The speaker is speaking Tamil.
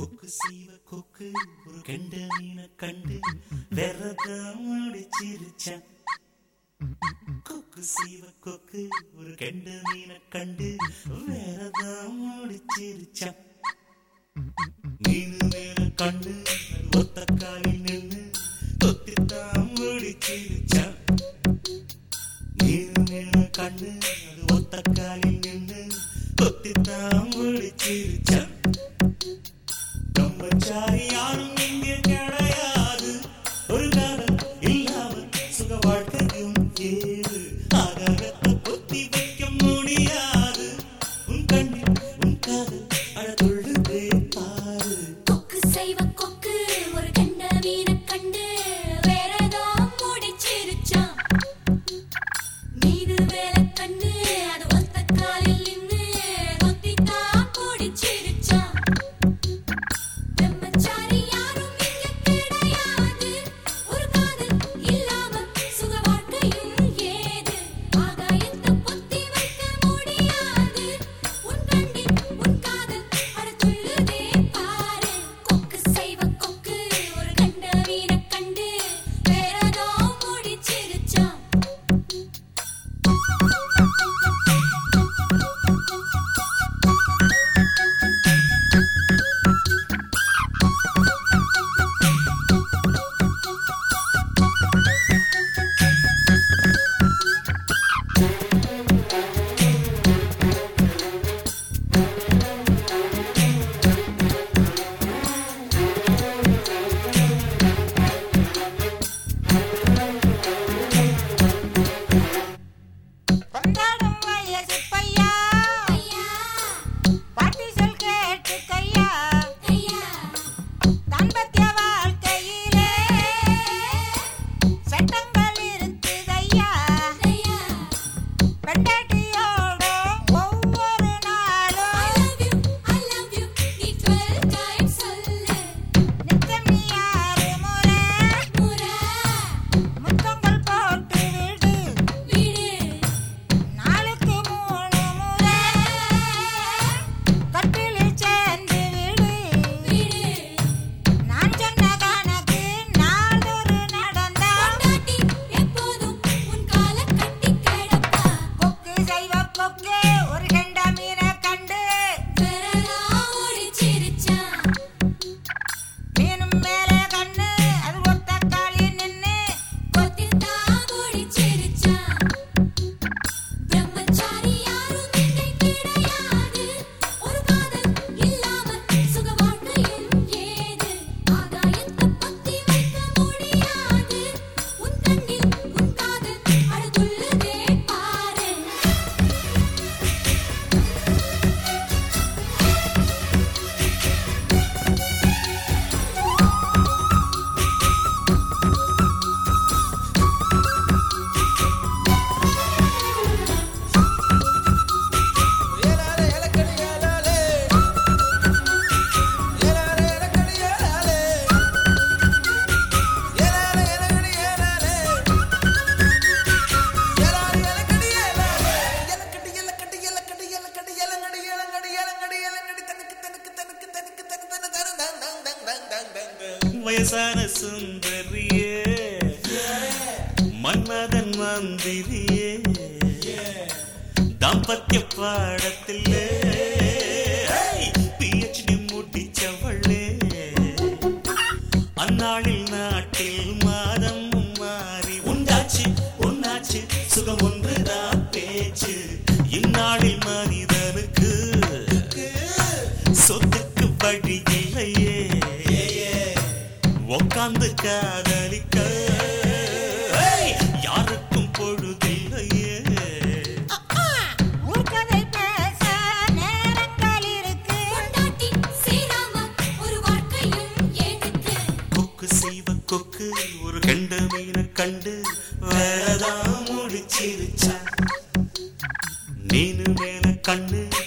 கொக்கு செய்வ கொக்கு ஒரு கெண்ட மீனை கண்டு விரதம் முடிச்சிருச்சான் கொக்கு செய்வ கொக்கு ஒரு கெண்ட மீனை கண்டு விரதம் முடிச்சிருச்சான் மீனு மேல கண்டு ஒத்த காலில் நின்று தொத்தித்தான் முடிச்சிருச்சான் மீனு மேல கண்ணு அது ஒத்த காலில் நின்று தொத்தித்தான் முடிச்சிருச்சான் பிரம்மச்சாரி யாரும் இங்கே கிடையாது ஒரு காலம் இல்லாமல் சுக வாழ்க்கையும் ஏது ஆகாரத்தை பொத்தி வைக்க முடியாது உன் கண்ணில் உன் காதல் அழகொள்ளுதே பாரு கொக்கு செய்வ கொக்கு ஒரு கண்ட மீனை கண்டு வேறதோ முடிச்சிருச்சான் மீது மேல கண்ணு அது ஒத்த காலில் நின்னு கொத்தித்தான் பிடிச்சிருச்சான் பிரம்மச்சாரி யாரும் இங்க கிடையாது ஒரு காதல் இல்லாம சுக வாழ்க்கையும் ஏது ஆகாயத்தை பொத்தி வைக்க முடியாது உன் கண்ணில் உன் காதல் அட துள்ளுதே பாரு கொக்கு செய்வ கொக்கு ஒரு கண்ட மீனை கண்டு வேறதோ முடிச்சிருச்சான் கொண்டாடும் வயசு பையா ஐயா பாட்டி சொல் கேட்டு கையா ஐயா தாம்பத்திய வாழ்க்கையிலே சட்டங்கள் இருக்குதையா ஐயா பெண்டாட்டியோட ஒவ்வொரு I நாளும் love you I love you நீ 12 times சொல்லு நித்தம் நீ ஆறு முறை முறை முத்தங்கள் போட்டு விடு விடு நாளுக்கு மூணு முறை கட்டிலில் சேர்ந்து விடு விடு நான் சொன்ன கணக்கு நாளொரு நடந்தா பொண்டாட்டி எப்போதும் உன் காலை கட்டி கிடப்பா கொக்கு செய்வ கொக்கு ஒரு கெண்ட மீனை கண்டு விரலா ஓடிச்சிருச்சான் மீனும் மேலே கண்ணு அது ஒத்த காலி நின்னு கொத்தித்தான் ஓடிச்சிருச்சான் பிரம்மச்சாரி யாரும் இங்கே கிடையாது ஒரு காதல் இல்லாம சுக வாழ்க்கையும் ஏது ஆகாயத்தை பத்தி வைக்க முடியாது உன் கண்ணில் உன் காதல் அழகுள்ளதே பாரு ஏலாலே ஏலக்கடி ஏலாலே ஏலாலே ஏலக்கடி ஏலாலே ஏலாலே ஏலக்கடி ஏலாலே ஏலாலே ஏலக்கடி ஏலாலே ஏலக்கடி ஏலக்கடி ஏலக்கடி ஏலக்கடி ஏலங்கடி ஏலங்கடி ஏலங்கடி ஏலங்கடி தனக்கு தனக்கு தனக்கு தனக்கு தனக்கு தன தன தங் தங் தங் தங் தங் தங் தங் வயசான சுந்தரியே மன்மதன் மந்திரியே தாம்பத்திய பாடத்திலே பிஹெச்டி முடிச்சவளே அந்நாளில் நாட்டில் மாதம் மாறி உண்டாச்சு உன்னாச்சு சுகம் ஒன்றுதான் பேச்சு இந்நாளில் மனிதனுக்கு சொத்துக்கு வழி இல்லையே உக்காந்து காதலிக்க ஏய், யாருக்கும் பொழுதில்லையே ஊர்க்கதை பேச நேரங்கள் இருக்கு பொண்டாட்டி சேராம ஒரு வாழ்க்கையும் ஏதுக்கு கொக்கு செய்வ கொக்கு ஒரு கண்ட மீனை கண்டு வேறதான் முடிச்சிருச்சா மீனு மேல கண்ணு